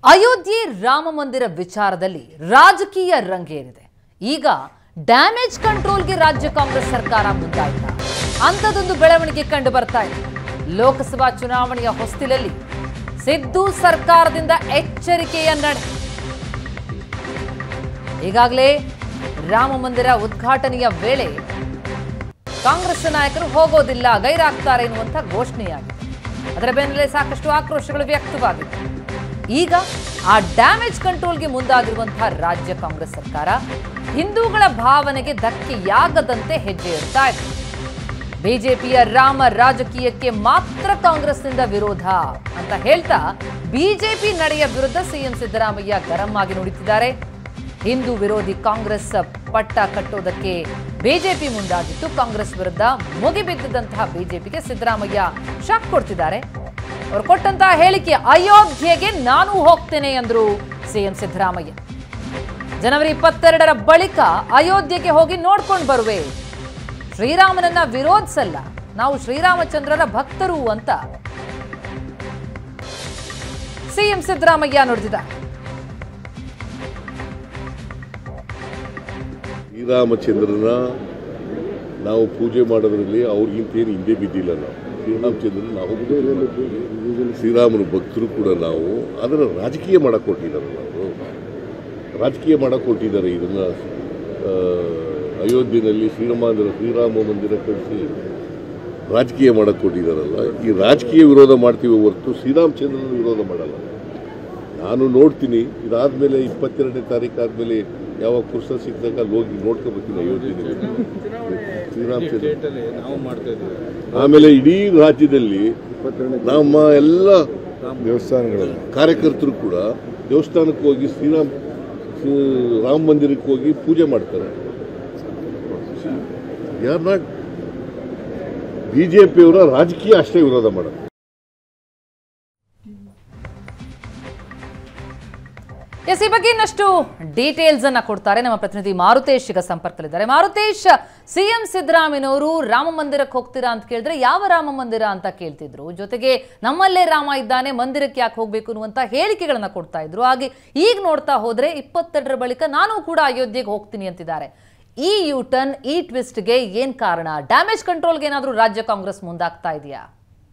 ಅಯೋಧ್ಯೆ ರಾಮ ಮಂದಿರ ವಿಚಾರದಲ್ಲಿ ರಾಜಕೀಯ ರಂಗೇರಿದೆ ಈಗ ಡ್ಯಾಮೇಜ್ ಕಂಟ್ರೋಲ್ಗೆ ರಾಜ್ಯ ಕಾಂಗ್ರೆಸ್ ಸರ್ಕಾರ ಮುಂದಾಯ್ತ ಅಂಥದೊಂದು ಬೆಳವಣಿಗೆ ಕಂಡು ಬರ್ತಾ ಇದೆ ಲೋಕಸಭಾ ಚುನಾವಣೆಯ ಹೊಸ್ತಿಲಲ್ಲಿ ಸಿದ್ದು ಸರ್ಕಾರದಿಂದ ಎಚ್ಚರಿಕೆಯ ನಡೆ ಈಗಾಗಲೇ ರಾಮ ಮಂದಿರ ಉದ್ಘಾಟನೆಯ ವೇಳೆ ಕಾಂಗ್ರೆಸ್ ನಾಯಕರು ಹೋಗೋದಿಲ್ಲ ಗೈರಾಗ್ತಾರೆ ಎನ್ನುವಂಥ ಘೋಷಣೆಯಾಗಿದೆ ಅದರ ಬೆನ್ನಲ್ಲೇ ಸಾಕಷ್ಟು ಆಕ್ರೋಶಗಳು ವ್ಯಕ್ತವಾಗಿವೆ ಈಗ ಆ ಡ್ಯಾಮೇಜ್ ಕಂಟ್ರೋಲ್ಗೆ ಮುಂದಾಗಿರುವಂತಹ ರಾಜ್ಯ ಕಾಂಗ್ರೆಸ್ ಸರ್ಕಾರ ಹಿಂದೂಗಳ ಭಾವನೆಗೆ ಧಕ್ಕೆಯಾಗದಂತೆ ಹೆಜ್ಜೆ ಇಡ್ತಾ ಇದೆ ಬಿಜೆಪಿಯ ರಾಮ ರಾಜಕೀಯಕ್ಕೆ ಮಾತ್ರ ಕಾಂಗ್ರೆಸ್ನಿಂದ ವಿರೋಧ ಅಂತ ಹೇಳ್ತಾ ಬಿಜೆಪಿ ನಡೆಯ ವಿರುದ್ಧ ಸಿಎಂ ಸಿದ್ದರಾಮಯ್ಯ ಗರಂ ಆಗಿ ನುಡಿತಿದ್ದಾರೆ ಹಿಂದೂ ವಿರೋಧಿ ಕಾಂಗ್ರೆಸ್ ಪಟ್ಟ ಕಟ್ಟೋದಕ್ಕೆ ಬಿಜೆಪಿ ಮುಂದಾಗಿತ್ತು ಕಾಂಗ್ರೆಸ್ ವಿರುದ್ಧ ಮುಗಿಬಿದ್ದಂತಹ ಬಿಜೆಪಿಗೆ ಸಿದ್ದರಾಮಯ್ಯ ಶಾಕ್ ಕೊಡ್ತಿದ್ದಾರೆ ಅವರು ಕೊಟ್ಟಂತಹ ಹೇಳಿಕೆ ಅಯೋಧ್ಯೆಗೆ ನಾನು ಹೋಗ್ತೇನೆ ಎಂದರು ಸಿಎಂ ಸಿದ್ದರಾಮಯ್ಯ ಜನವರಿ ಇಪ್ಪತ್ತೆರಡರ ಬಳಿಕ ಅಯೋಧ್ಯೆಗೆ ಹೋಗಿ ನೋಡ್ಕೊಂಡು ಬರುವೆ ಶ್ರೀರಾಮನನ್ನ ವಿರೋಧಿಸಲ್ಲ ನಾವು ಶ್ರೀರಾಮಚಂದ್ರರ ಭಕ್ತರು ಅಂತ ಸಿಎಂ ಸಿದ್ದರಾಮಯ್ಯ ನುಡಿದಿದ್ದಾರೆ ಶ್ರೀರಾಮಚಂದ್ರನ ನಾವು ಪೂಜೆ ಮಾಡೋದ್ರಲ್ಲಿ ಅವ್ರಿಗಿಂತ ಏನು ಹಿಂದೆ ಬಿದ್ದಿಲ್ಲ ನಾವು ಶ್ರೀರಾಮಚಂದ್ರನ ನಾವು ಶ್ರೀರಾಮನ ಭಕ್ತರು ಕೂಡ ನಾವು ಅದನ್ನು ರಾಜಕೀಯ ಮಾಡಕ್ಕೆ ಕೊಟ್ಟಿದ್ದಾರೆ ನಾವು ರಾಜಕೀಯ ಮಾಡಕ್ಕೆ ಕೊಟ್ಟಿದ್ದಾರೆ ಇದನ್ನು ಅಯೋಧ್ಯೆಯಲ್ಲಿ ಶ್ರೀರಾಮ ಶ್ರೀರಾಮ ಮಂದಿರ ಕಟ್ಟಿಸಿ ರಾಜಕೀಯ ಮಾಡಕ್ಕೆ ಕೊಟ್ಟಿದ್ದಾರಲ್ಲ ಈ ರಾಜಕೀಯ ವಿರೋಧ ಮಾಡ್ತೀವಿ ಹೊರತು ಶ್ರೀರಾಮಚಂದ್ರನ ವಿರೋಧ ಮಾಡಲ್ಲ ನಾನು ನೋಡ್ತೀನಿ ಇದಾದ್ಮೇಲೆ ಇಪ್ಪತ್ತೆರಡನೇ ತಾರೀಕು ಆದ್ಮೇಲೆ ಯಾವಾಗ ಪುರುಷ ಸಿಕ್ಕಿದಾಗ ಅಲ್ಲಿ ಹೋಗಿ ನೋಡ್ಕೊಬರ್ತೀನಿ ಅಯೋಧ್ಯೆಯಲ್ಲಿ ಶ್ರೀರಾಮಚಂದ್ರ ಸ್ಟೇಟಲ್ಲಿ ನಾವು ಮಾಡ್ತಾ ಇದ್ದೀವಿ ಆಮೇಲೆ ಇಡೀ ರಾಜ್ಯದಲ್ಲಿ ನಮ್ಮ ಎಲ್ಲ ದೇವಸ್ಥಾನಗಳಲ್ಲಿ ಕಾರ್ಯಕರ್ತರು ಕೂಡ ದೇವಸ್ಥಾನಕ್ಕೆ ಹೋಗಿ ಶ್ರೀರಾಮ್ ಶ್ರೀ- ರಾಮ ಮಂದಿರಕ್ಕೆ ಹೋಗಿ ಪೂಜೆ ಮಾಡ್ತಾರೆ ಯಾರ್ ನಾಟ್ ಬಿಜೆಪಿಯವರ ರಾಜಕೀಯ ಅಷ್ಟೇ ವಿರೋಧ ಮಾಡೋದು ಎಸ್ ಈ ಬಗ್ಗೆ ಇನ್ನಷ್ಟು ಡೀಟೇಲ್ಸ್ ಅನ್ನ ಕೊಡ್ತಾರೆ ನಮ್ಮ ಪ್ರತಿನಿಧಿ ಮಾರುತೇಶ್ ಈಗ ಸಂಪರ್ಕದಲ್ಲಿದ್ದಾರೆ ಮಾರುತೇಶ್ ಸಿಎಂ ಸಿದ್ದರಾಮಯ್ಯನವರು ರಾಮ ಮಂದಿರಕ್ಕೆ ಹೋಗ್ತೀರಾ ಅಂತ ಕೇಳಿದ್ರೆ ಯಾವ ರಾಮ ಮಂದಿರ ಅಂತ ಕೇಳ್ತಿದ್ರು ಜೊತೆಗೆ ನಮ್ಮಲ್ಲೇ ರಾಮ ಇದ್ದಾನೆ ಮಂದಿರಕ್ಕೆ ಯಾಕೆ ಹೋಗ್ಬೇಕು ಅನ್ನುವಂತ ಹೇಳಿಕೆಗಳನ್ನ ಕೊಡ್ತಾ ಇದ್ರು ಹಾಗೆ ಈಗ ನೋಡ್ತಾ ಹೋದ್ರೆ ಇಪ್ಪತ್ತೆರಡರ ಬಳಿಕ ನಾನು ಕೂಡ ಅಯೋಧ್ಯೆಗೆ ಹೋಗ್ತೀನಿ ಅಂತಿದ್ದಾರೆ ಈ ಯೂಟರ್ನ್ ಈ ಟ್ವಿಸ್ಟ್ಗೆ ಏನ್ ಕಾರಣ ಡ್ಯಾಮೇಜ್ ಕಂಟ್ರೋಲ್ಗೆ ಏನಾದರೂ ರಾಜ್ಯ ಕಾಂಗ್ರೆಸ್ ಮುಂದಾಗ್ತಾ ಇದೆಯಾ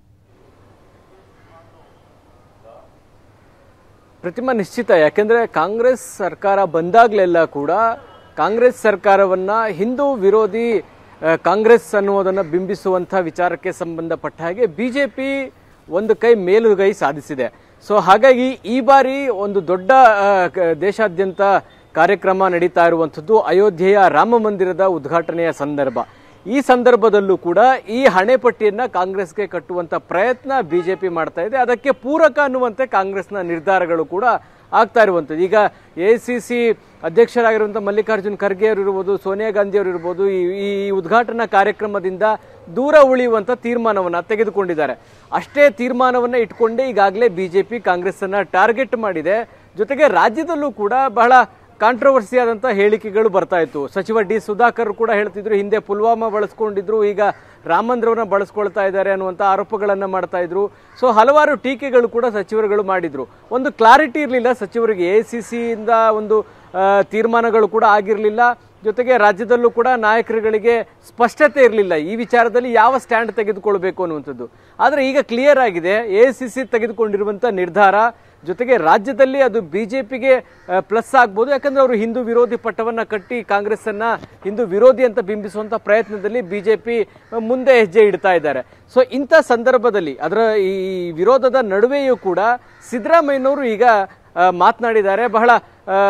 ಪ್ರತಿಮಾ ನಿಶ್ಚಿತ ಯಾಕೆಂದ್ರೆ ಕಾಂಗ್ರೆಸ್ ಸರ್ಕಾರ ಬಂದಾಗಲೆಲ್ಲ ಕೂಡ ಕಾಂಗ್ರೆಸ್ ಸರ್ಕಾರವನ್ನ ಹಿಂದೂ ವಿರೋಧಿ ಆ, ಕಾಂಗ್ರೆಸ್ ಅನ್ನುವುದನ್ನ ಬಿಂಬಿಸುವಂತ ವಿಚಾರಕ್ಕೆ ಸಂಬಂಧಪಟ್ಟ ಹಾಗೆ ಬಿಜೆಪಿ ಒಂದು ಕೈ ಮೇಲುಗೈ ಸಾಧಿಸಿದೆ ಸೊ ಹಾಗಾಗಿ ಈ ಬಾರಿ ಒಂದು ದೊಡ್ಡ ಆ, ಕ- ದೇಶಾದ್ಯಂತ ಕಾರ್ಯಕ್ರಮ ನಡೀತಾ ಇರುವಂಥದ್ದು ಅಯೋಧ್ಯೆಯ ರಾಮ ಮಂದಿರದ ಉದ್ಘಾಟನೆಯ ಸಂದರ್ಭ ಈ ಸಂದರ್ಭದಲ್ಲೂ ಕೂಡ ಈ ಹಣೆಪಟ್ಟಿಯನ್ನ ಕಾಂಗ್ರೆಸ್ಗೆ ಕಟ್ಟುವಂತ ಪ್ರಯತ್ನ ಬಿಜೆಪಿ ಮಾಡ್ತಾ ಇದೆ ಅದಕ್ಕೆ ಪೂರಕ ಅನ್ನುವಂತೆ ಕಾಂಗ್ರೆಸ್ನ ನಿರ್ಧಾರಗಳು ಕೂಡ ಆಗ್ತಾ ಇರುವಂಥದ್ದು ಈಗ ಎ ಸಿ ಸಿ ಅಧ್ಯಕ್ಷರಾಗಿರುವಂಥ ಮಲ್ಲಿಕಾರ್ಜುನ್ ಖರ್ಗೆ ಅವರು ಇರ್ಬೋದು ಸೋನಿಯಾ ಗಾಂಧಿ ಅವರು ಇರ್ಬೋದು ಈ ಈ ಉದ್ಘಾಟನಾ ಕಾರ್ಯಕ್ರಮದಿಂದ ದೂರ ಉಳಿಯುವಂತ ತೀರ್ಮಾನವನ್ನ ತೆಗೆದುಕೊಂಡಿದ್ದಾರೆ ಅಷ್ಟೇ ಸುತೀರ್ಮಾನವನ್ನ ಇಟ್ಕೊಂಡೇ ಈಗಾಗಲೇ ಬಿಜೆಪಿ ಕಾಂಗ್ರೆಸ್ ಅನ್ನ ಟಾರ್ಗೆಟ್ ಮಾಡಿದೆ ಜೊತೆಗೆ ರಾಜ್ಯದಲ್ಲೂ ಕೂಡ ಬಹಳ ಕಾಂಟ್ರವರ್ಸಿ ಆದಂತ ಹೇಳಿಕೆಗಳು ಬರ್ತಾ ಇತ್ತು ಸಚಿವ ಡಿ ಸುಧಾಕರ್ ಕೂಡ ಹೇಳ್ತಿದ್ರು ಹಿಂದೆ ಪುಲ್ವಾಮಾ ಬಳಸ್ಕೊಂಡಿದ್ರು ಈಗ ರಾಮಂದ್ರವನ್ನ ಬಳಸ್ಕೊಳ್ತಾ ಇದ್ದಾರೆ ಅನ್ನುವಂತ ಆರೋಪಗಳನ್ನ ಮಾಡ್ತಾ ಇದ್ರು ಸೊ ಹಲವಾರು ಟೀಕೆಗಳು ಕೂಡ ಸಚಿವರುಗಳು ಮಾಡಿದ್ರು ಒಂದು ಕ್ಲಾರಿಟಿ ಇರಲಿಲ್ಲ ಸಚಿವರಿಗೆ ಎ ಸಿ ಇಂದ ಒಂದು ಆ, ತೀರ್ಮಾನಗಳು ಕೂಡ ಆಗಿರಲಿಲ್ಲ ಜೊತೆಗೆ ರಾಜ್ಯದಲ್ಲೂ ಕೂಡ ನಾಯಕರುಗಳಿಗೆ ಸ್ಪಷ್ಟತೆ ಇರಲಿಲ್ಲ ಈ ವಿಚಾರದಲ್ಲಿ ಯಾವ ಸ್ಟ್ಯಾಂಡ್ ತೆಗೆದುಕೊಳ್ಬೇಕು ಅನ್ನುವಂಥದ್ದು ಆದರೆ ಈಗ ಕ್ಲಿಯರ್ ಆಗಿದೆ ಎ ಸಿ ಸಿ ತೆಗೆದುಕೊಂಡಿರುವಂತ ನಿರ್ಧಾರ ಜೊತೆಗೆ ರಾಜ್ಯದಲ್ಲಿ ಅದು ಬಿಜೆಪಿಗೆ ಪ್ಲಸ್ ಆಗ್ಬೋದು ಯಾಕಂದ್ರೆ ಅವರು ಹಿಂದೂ ವಿರೋಧಿ ಪಟ್ಟವನ್ನ ಕಟ್ಟಿ ಕಾಂಗ್ರೆಸ್ ಅನ್ನ ಹಿಂದೂ ವಿರೋಧಿ ಅಂತ ಬಿಂಬಿಸುವಂತ ಪ್ರಯತ್ನದಲ್ಲಿ ಬಿಜೆಪಿ ಮುಂದೆ ಹೆಜ್ಜೆ ಇಡ್ತಾ ಇದ್ದಾರೆ ಸೊ ಇಂಥ ಸಂದರ್ಭದಲ್ಲಿ ಅದರ ಈ ವಿರೋಧದ ನಡುವೆಯೂ ಕೂಡ ಸಿದ್ದರಾಮಯ್ಯನವರು ಈಗ ಆ, ಮಾತನಾಡಿದ್ದಾರೆ ಬಹಳ ಆ,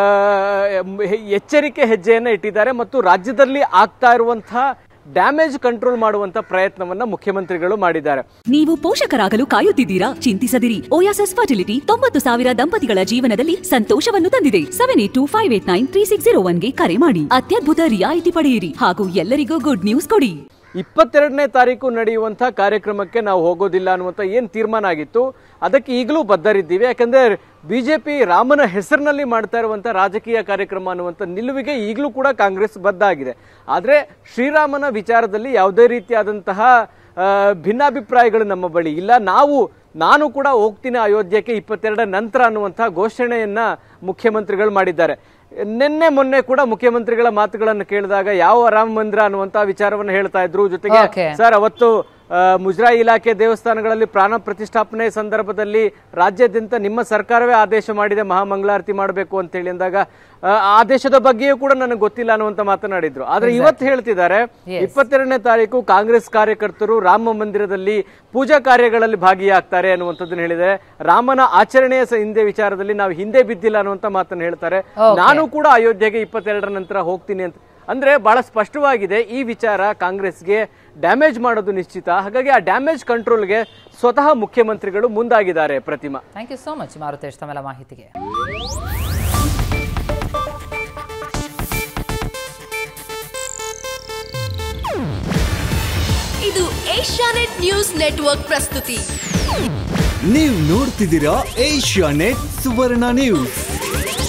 ಹೆ- ಎಚ್ಚರಿಕೆ ಹೆಜ್ಜೆಯನ್ನ ಇಟ್ಟಿದ್ದಾರೆ ಮತ್ತು ರಾಜ್ಯದಲ್ಲಿ ಆಗ್ತಾ ಇರುವಂತಹ ಡ್ಯಾಮೇಜ್ ಕಂಟ್ರೋಲ್ ಮಾಡುವಂತ ಪ್ರಯತ್ನವನ್ನ ಮುಖ್ಯಮಂತ್ರಿಗಳು ಮಾಡಿದ್ದಾರೆ ನೀವು ಪೋಷಕರಾಗಲು ಕಾಯುತ್ತಿದ್ದೀರಾ ಚಿಂತಿಸದಿರಿ ಓಯಾಸಸ್ ಫರ್ಟಿಲಿಟಿ ತೊಂಬತ್ತು ಸಾವಿರ ದಂಪತಿಗಳ ಜೀವನದಲ್ಲಿ ಸಂತೋಷವನ್ನು ತಂದಿದೆ seven eight two five eight nine three six zero ಒನ್ಗೆ ಕರೆ ಮಾಡಿ ಅತ್ಯದ್ಭುತ ರಿಯಾಯಿತಿ ಪಡೆಯಿರಿ ಹಾಗೂ ಎಲ್ಲರಿಗೂ ಗುಡ್ ನ್ಯೂಸ್ ಕೊಡಿ ಇಪ್ಪತ್ತೆರಡನೇ ತಾರೀಕು ನಡೆಯುವಂಥ ಕಾರ್ಯಕ್ರಮಕ್ಕೆ ನಾವು ಹೋಗೋದಿಲ್ಲ ಅನ್ನುವಂಥ ಏನು ತೀರ್ಮಾನ ಆಗಿತ್ತು ಅದಕ್ಕೆ ಈಗಲೂ ಬದ್ಧರಿದ್ದೀವಿ ಯಾಕಂದ್ರೆ ಬಿಜೆಪಿ ರಾಮನ ಹೆಸರಿನಲ್ಲಿ ಮಾಡ್ತಾ ಇರುವಂಥ ರಾಜಕೀಯ ಕಾರ್ಯಕ್ರಮ ಅನ್ನುವಂಥ ನಿಲುವಿಗೆ ಈಗಲೂ ಕೂಡ ಕಾಂಗ್ರೆಸ್ ಬದ್ಧ ಆಗಿದೆ ಆದರೆ ಶ್ರೀರಾಮನ ವಿಚಾರದಲ್ಲಿ ಯಾವುದೇ ರೀತಿಯಾದಂತಹ ಆ, ಭಿನ್ನಾಭಿಪ್ರಾಯಗಳು ನಮ್ಮ ಬಳಿ ಇಲ್ಲ ನಾವು ನಾನು ಕೂಡ ಹೋಗ್ತೀನಿ ಅಯೋಧ್ಯೆಗೆ ಇಪ್ಪತ್ತೆರಡರ ನಂತರ ಅನ್ನುವಂತಹ ಘೋಷಣೆಯನ್ನ ಮುಖ್ಯಮಂತ್ರಿಗಳು ಮಾಡಿದ್ದಾರೆ ನಿನ್ನೆ ಮೊನ್ನೆ ಕೂಡ ಮುಖ್ಯಮಂತ್ರಿಗಳ ಮಾತುಗಳನ್ನು ಕೇಳಿದಾಗ ಯಾವ ರಾಮ ಮಂದಿರ ಅನ್ನುವಂತಹ ವಿಚಾರವನ್ನು ಹೇಳ್ತಾ ಇದ್ರು ಜೊತೆಗೆ Okay. ಸರ್ ಅವತ್ತು ಆ, ಮುಜರಾಯಿ ಇಲಾಖೆ ದೇವಸ್ಥಾನಗಳಲ್ಲಿ ಪ್ರಾಣ ಪ್ರತಿಷ್ಠಾಪನೆ ಸಂದರ್ಭದಲ್ಲಿ ರಾಜ್ಯಾದ್ಯಂತ ನಿಮ್ಮ ಸರ್ಕಾರವೇ ಆದೇಶ ಮಾಡಿದೆ ಮಹಾಮಂಗಳಾರತಿ ಮಾಡಬೇಕು ಅಂತ ಹೇಳಿ ಅಂದಾಗ ಆ, ಆದೇಶದ ಬಗ್ಗೆಯೂ ಕೂಡ ನನಗೆ ಗೊತ್ತಿಲ್ಲ ಅನ್ನುವಂತ ಮಾತನಾಡಿದ್ರು ಆದ್ರೆ ಇವತ್ತು ಹೇಳ್ತಿದ್ದಾರೆ Yes. ಇಪ್ಪತ್ತೆರಡನೇ ತಾರೀಕು ಕಾಂಗ್ರೆಸ್ ಕಾರ್ಯಕರ್ತರು ರಾಮ ಮಂದಿರದಲ್ಲಿ ಪೂಜಾ ಕಾರ್ಯಗಳಲ್ಲಿ ಭಾಗಿಯಾಗ್ತಾರೆ ಅನ್ನುವಂಥದ್ದನ್ನ ಹೇಳಿದೆ ರಾಮನ ಆಚರಣೆಯ ಸ- ಹಿಂದೆ ವಿಚಾರದಲ್ಲಿ ನಾವು ಹಿಂದೆ ಬಿದ್ದಿಲ್ಲ ಅನ್ನುವಂತ ಮಾತನ್ನು ಹೇಳ್ತಾರೆ Okay. ನಾನು ಕೂಡ ಅಯೋಧ್ಯೆಗೆ ಇಪ್ಪತ್ತೆರಡರ ನಂತರ ಹೋಗ್ತೀನಿ ಅಂತ ಅಂದ್ರೆ ಬಹಳ ಸ್ಪಷ್ಟವಾಗಿದೆ ಈ ವಿಚಾರ ಕಾಂಗ್ರೆಸ್ಗೆ ಡ್ಯಾಮೇಜ್ ಮಾಡೋದು ನಿಶ್ಚಿತ ಹಾಗಾಗಿ ಆ ಡ್ಯಾಮೇಜ್ ಕಂಟ್ರೋಲ್ಗೆ ಸ್ವತಃ ಮುಖ್ಯಮಂತ್ರಿಗಳು ಮುಂದಾಗಿದ್ದಾರೆ Pratima thank you so much Maruthesh ತಮ್ಮೆಲ್ಲ ಮಾಹಿತಿಗೆ ಇದು ಏಷ್ಯಾನೆಟ್ ನ್ಯೂಸ್ ನೆಟ್ವರ್ಕ್ ಪ್ರಸ್ತುತಿ ನೀವು ನೋಡ್ತಿದ್ದೀರಾ ಏಷ್ಯಾ ನೆಟ್ ಸುವರ್ಣ ನ್ಯೂಸ್